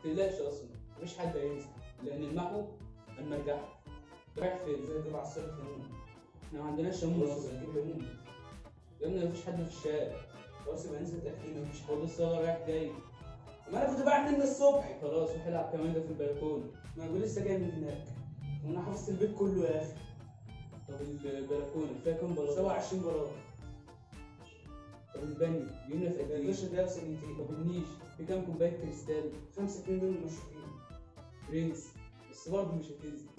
تقلقش اصلا مفيش حد هينزل لان المحو المرجحه رايح فين؟ زي كده عصير ليمون احنا ما عندناش ليمون خلاص اصلا نجيب ليمون يا ابني مفيش حد في الشارع خلاص يبقى ننزل تأكيد مفيش حد خد الصاله رايح جاي ما انا كنت بعد من الصبح خلاص روح العب كمان ده في البلكونه ما انا لسه جاي من هناك وانا حافظت البيت كله يا اخي طب البلكونه فيها كام بلاطه؟ 27 بلاط طب البانيو جبنا في قد ايه؟ 11 دقيقة وثانيتين طب النيش في كام كوبايه كريستال؟ خمسة اتنين دول مشروعين برنس بس برضه مش هتنزل